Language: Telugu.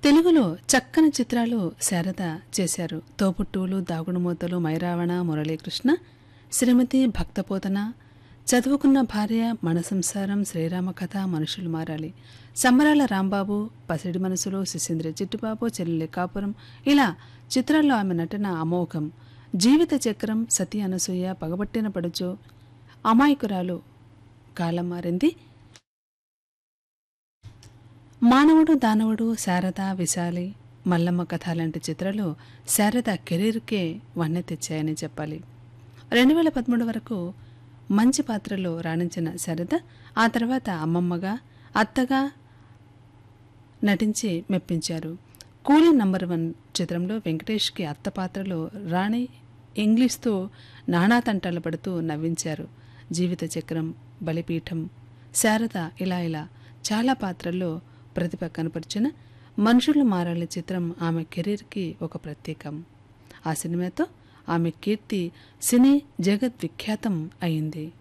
తెలుగులో చక్కని చిత్రాలు శారద చేశారు తోబుట్టువులు దాగుడుమూతలు మైరావణ మురళీకృష్ణ శ్రీమతి భక్తపోతన చదువుకున్న భార్య మన సంసారం శ్రీరామ కథ మనుషులు మారాలి సంబరాల రాంబాబు పసిడి మనసులో శిశీంద్ర చిట్టుబాబు చెల్లెలి కాపురం ఇలా చిత్రాల్లో ఆమె నటన అమోఘం జీవిత చక్రం సతీ అనసూయ పగబట్టిన పడుచు అమాయకురాలు కాలం మారింది మానవుడు దానవుడు శారద విశాలి మల్లమ్మ కథ లాంటి చిత్రాలు శారద కెరీర్కే వన్నె తెచ్చాయని చెప్పాలి రెండు వేల పదమూడు వరకు మంచి పాత్రలో రాణించిన శారద ఆ తర్వాత అమ్మమ్మగా అత్తగా నటించి మెప్పించారు కూలీ నంబర్ వన్ చిత్రంలో వెంకటేష్కి అత్త పాత్రలో రాణి ఇంగ్లీష్తో నానాతంటాలు పడుతూ నవ్వించారు జీవిత చక్రం బలిపీఠం శారద ఇలా ఇలా చాలా పాత్రల్లో ప్రతిభ కనపరిచిన మనుషులు మారాలి చిత్రం ఆమె కెరీర్కి ఒక ప్రత్యేకం ఆ సినిమాతో ఆమె కీర్తి సినీ జగత్ విఖ్యాతం అయింది